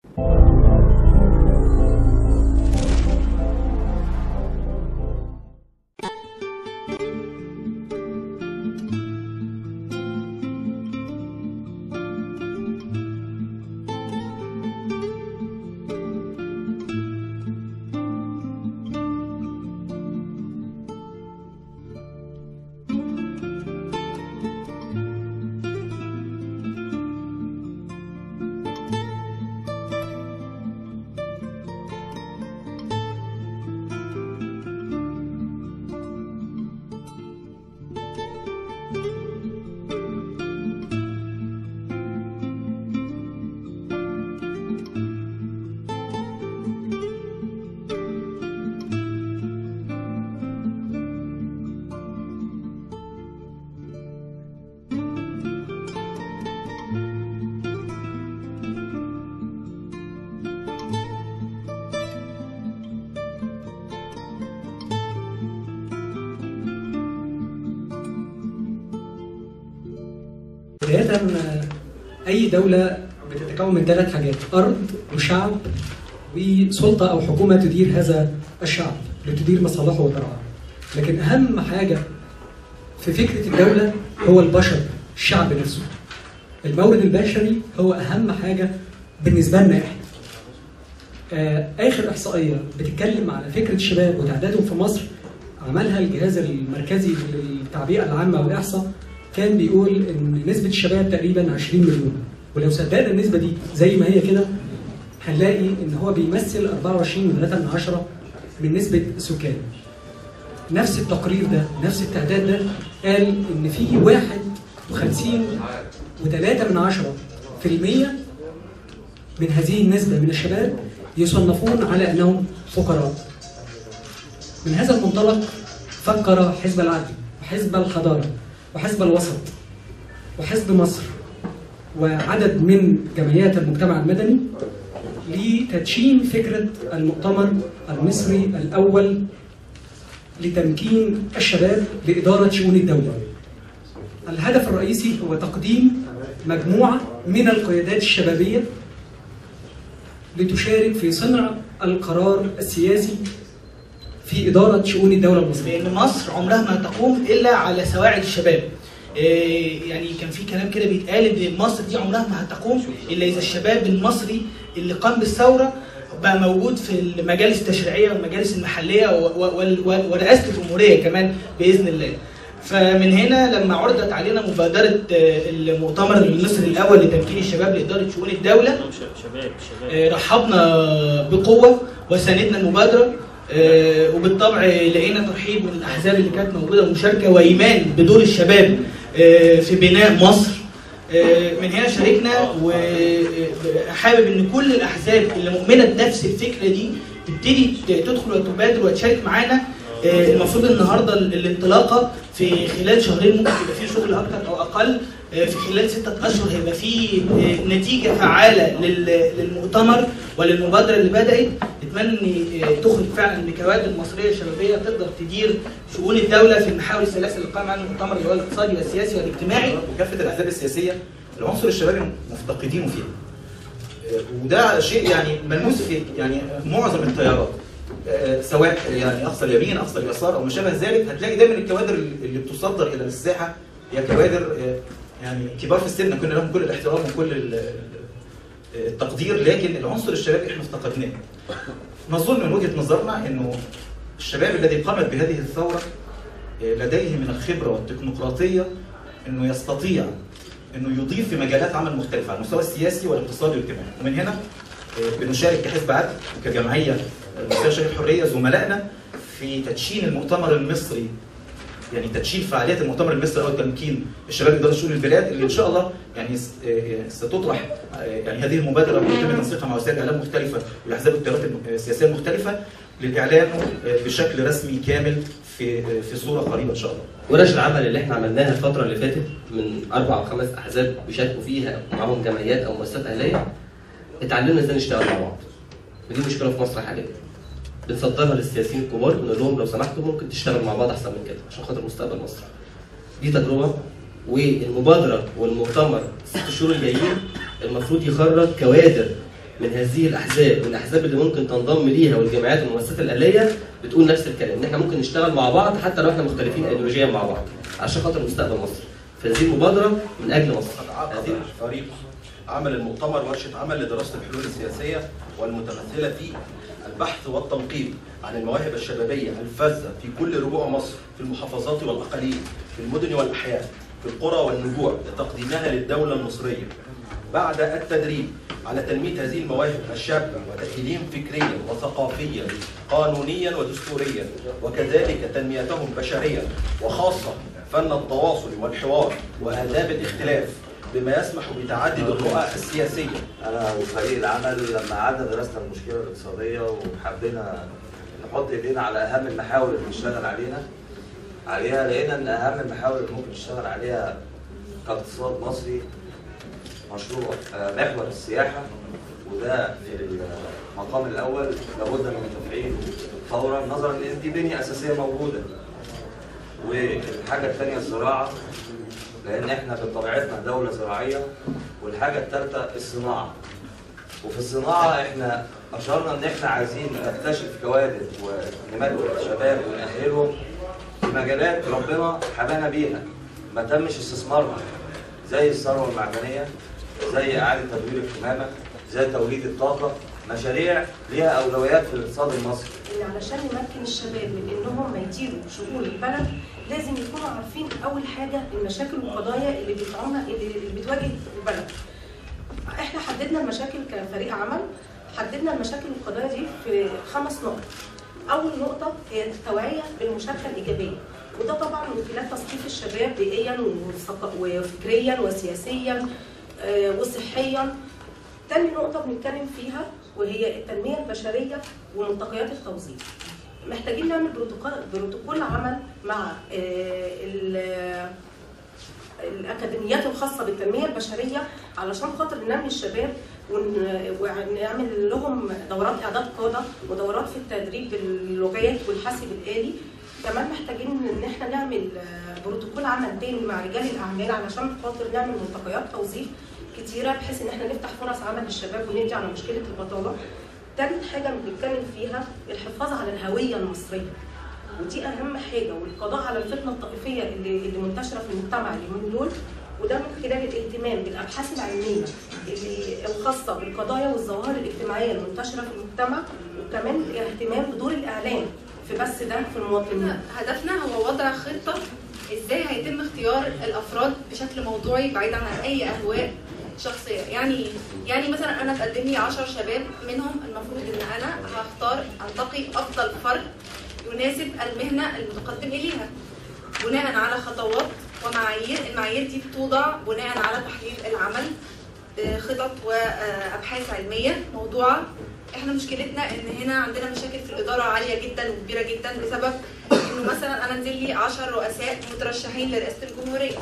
بداية أي دولة بتتكون من ثلاث حاجات أرض وشعب وسلطة أو حكومة تدير هذا الشعب لتدير مصالحه وترعاه لكن أهم حاجة في فكرة الدولة هو البشر الشعب نفسه المورد البشري هو أهم حاجة بالنسبة لنا إحنا آه، آخر إحصائية بتتكلم على فكرة الشباب وتعدادهم في مصر عملها الجهاز المركزي للتعبئة العامة والإحصاء كان بيقول إن نسبة الشباب تقريبا 20 مليون ولو صدقنا النسبة دي زي ما هي كده هنلاقي إن هو بيمثل 24 من 3 من 10 من نسبة السكان نفس التقرير ده نفس التعداد ده قال إن في 51 و3 من 10 في المية من هذه النسبة من الشباب يصنفون على أنهم فقراء من هذا المنطلق فكر حزب العدل وحزب الحضارة وحزب الوسط وحزب مصر وعدد من جمعيات المجتمع المدني لتدشين فكرة المؤتمر المصري الأول لتمكين الشباب لإدارة شؤون الدولة الهدف الرئيسي هو تقديم مجموعة من القيادات الشبابية لتشارك في صنع القرار السياسي في إدارة شؤون الدولة المصرية لان مصر عمرها ما تقوم الا على سواعد الشباب إيه يعني كان في كلام كده بيتقال ان مصر دي عمرها ما هتقوم الا اذا الشباب المصري اللي قام بالثوره بقى موجود في المجالس التشريعيه والمجالس المحليه و- و- و- ورئاسه الجمهوريه كمان باذن الله. فمن هنا لما عرضت علينا مبادره آه، المؤتمر المصري الاول لتمكين الشباب لاداره شؤون الدوله شباب شباب آه، رحبنا بقوه وساندنا المبادره آه، وبالطبع لقينا ترحيب من الاحزاب اللي كانت موجوده ومشاركه وايمان بدور الشباب آه، في بناء مصر آه، من هنا شاركنا وحابب ان كل الاحزاب اللي مؤمنه بنفس الفكره دي تبتدي تدخل وتبادر وتشارك معانا آه، المفروض النهارده الانطلاقه في خلال شهرين ممكن يبقى فيه شغل اكتر او اقل آه، في خلال ستة اشهر هيبقى فيه آه، نتيجه فعاله لل- للمؤتمر وللمبادره اللي بدات نتمنى ان آه، تخرج فعلا بكوادر مصريه شبابيه تقدر تدير شؤون الدوله في المحاور الثلاثه اللي قام عنها المؤتمر اللي هو الاقتصادي والسياسي والاجتماعي وكافه الاحزاب السياسيه العنصر الشبابي مفتقدينه فيها آه، وده شيء يعني ملموس في يعني معظم التيارات آه، سواء يعني اقصى اليمين اقصى اليسار او ما شابه ذلك هتلاقي دايما الكوادر اللي بتصدر الى الساحه هي كوادر آه، يعني كبار في السن كنا لهم كل الاحترام وكل ال- ال- التقدير لكن العنصر الشبابي احنا افتقدناه نظن من وجهه نظرنا انه الشباب الذي قامت بهذه الثوره آه، لديه من الخبره والتكنوقراطيه انه يستطيع انه يضيف في مجالات عمل مختلفه على المستوى السياسي والاقتصادي والاجتماعي ومن هنا آه، بنشارك كحزب عدل وكجمعيه المصريه شباب الحريه زملائنا في تدشين المؤتمر المصري يعني تدشين فعاليات المؤتمر المصري او تمكين الشباب اداره شؤون البلاد اللي ان شاء الله يعني س- آه، ستطرح آه، يعني هذه المبادره ويتم تنسيقها مع وسائل اعلام مختلفه والاحزاب والتيارات السياسيه المختلفه للاعلان آه، بشكل رسمي كامل في آه، في صوره قريبه ان شاء الله. ورش العمل اللي احنا عملناها الفترة اللي فاتت من أربع أو خمس أحزاب بيشاركوا فيها معاهم جمعيات أو مؤسسات أهلية اتعلمنا ازاي نشتغل مع بعض. ودي مشكلة في مصر حاليا. بنصدرها للسياسيين الكبار بنقول لهم لو سمحتوا ممكن تشتغلوا مع بعض أحسن من كده عشان خاطر مستقبل مصر. دي تجربة والمبادرة والمؤتمر الست شهور الجايين المفروض يخرج كوادر من هذه الاحزاب والاحزاب اللي ممكن تنضم ليها والجمعيات والمؤسسات الاهليه بتقول نفس الكلام ان احنا ممكن نشتغل مع بعض حتى لو احنا مختلفين ايديولوجيا مع بعض عشان خاطر مستقبل مصر فهذه المبادره من اجل مصر عقد هذه فريق عمل المؤتمر ورشة عمل لدراسة الحلول السياسية والمتمثلة في البحث والتنقيب عن المواهب الشبابية الفذة في كل ربوع مصر في المحافظات والأقاليم في المدن والأحياء في القرى والنجوع لتقديمها للدولة المصرية بعد التدريب على تنمية هذه المواهب الشابة وتأهيلهم فكريا وثقافيا قانونيا ودستوريا وكذلك تنميتهم بشريا وخاصة فن التواصل والحوار وآداب الاختلاف بما يسمح بتعدد الرؤى السياسية انا وفريق العمل لما قعدنا درسنا المشكله الاقتصاديه وحبينا نحط ايدينا على اهم المحاور اللي بنشتغل علينا عليها لقينا ان اهم المحاور اللي ممكن نشتغل عليها كاقتصاد مصري مشروع آه، محور السياحه وده في المقام الاول لابد من تفعيله فورا نظرا لان دي بنيه اساسيه موجوده والحاجه الثانيه الزراعه لان احنا بطبيعتنا دوله زراعيه والحاجه الثالثه الصناعه وفي الصناعه احنا اشرنا ان احنا عايزين نكتشف كوادر ونملك الشباب ونأهلهم في مجالات ربنا حمانا بيها ما تمش استثمارها زي الثروه المعدنيه زي اعاده تدوير القمامه زي توليد الطاقه مشاريع ليها اولويات في الاقتصاد المصري ان علشان نمكن الشباب من انهم ما يديروا شؤون البلد لازم يكونوا عارفين اول حاجه المشاكل والقضايا اللي بيطعمها اللي بتواجه البلد. احنا حددنا المشاكل كفريق عمل حددنا المشاكل والقضايا دي في خمس نقط. اول نقطه هي التوعيه بالمشاركه الايجابيه وده طبعا من خلال تثقيف الشباب بيئيا وثق- وفكريا وسياسيا آه، وصحيا تاني نقطة بنتكلم فيها وهي التنمية البشرية وملتقيات التوظيف. محتاجين نعمل بروتوكول بروتوكول عمل مع آه، ال- الأكاديميات الخاصة بالتنمية البشرية علشان خاطر ننمي الشباب ون- ونعمل لهم دورات إعداد قادة ودورات في التدريب باللغات والحاسب الآلي كمان محتاجين ان احنا نعمل آه، بروتوكول عمل تاني مع رجال الاعمال علشان خاطر نعمل ملتقيات توظيف كتيره بحيث ان احنا نفتح فرص عمل للشباب ونقضي على مشكله البطاله. تالت حاجه بنتكلم فيها الحفاظ على الهويه المصريه. ودي اهم حاجه والقضاء على الفتنه الطائفيه اللي اللي منتشره في المجتمع اليومين دول وده من خلال الاهتمام بالابحاث العلميه اللي الخاصه بالقضايا والظواهر الاجتماعيه المنتشره في المجتمع وكمان الاهتمام بدور الاعلام في بث ده في المواطنين. هدفنا هو وضع خطة ازاي هيتم اختيار الافراد بشكل موضوعي بعيدا عن اي اهواء شخصية يعني إيه؟ يعني مثلا انا تقدم لي 10 شباب منهم المفروض ان انا هختار انتقي افضل فرد يناسب المهنة المتقدم اليها بناء على خطوات ومعايير المعايير دي بتوضع بناء على تحليل العمل آه، خطط وابحاث علميه موضوعه احنا مشكلتنا ان هنا عندنا مشاكل في الاداره عاليه جدا وكبيره جدا بسبب انه مثلا انا نزل لي 10 رؤساء مترشحين لرئاسه الجمهوريه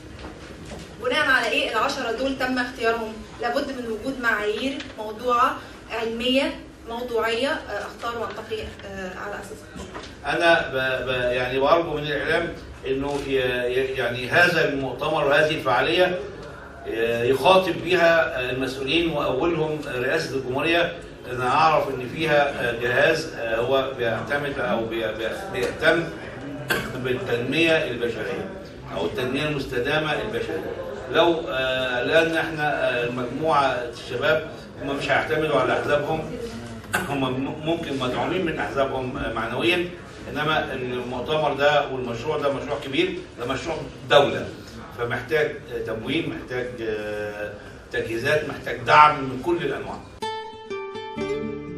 بناء على ايه العشرة دول تم اختيارهم لابد من وجود معايير موضوعه علميه موضوعيه آه، اختار وانتقي آه، على اساسها انا ب... ب... يعني برجو من الاعلام انه ي... ي- يعني هذا المؤتمر وهذه الفعاليه ي- يخاطب بها المسؤولين واولهم رئاسه الجمهوريه انا اعرف ان فيها جهاز هو بيعتمد او بي- بي- بيهتم بالتنميه البشريه او التنميه المستدامه البشريه لو آه، لان احنا آه، مجموعه الشباب هم مش هيعتمدوا على احزابهم هم م- ممكن مدعومين من احزابهم آه، معنويا انما المؤتمر ده والمشروع ده مشروع كبير ده مشروع دوله فمحتاج آه، تمويل محتاج آه، تجهيزات محتاج دعم من كل الانواع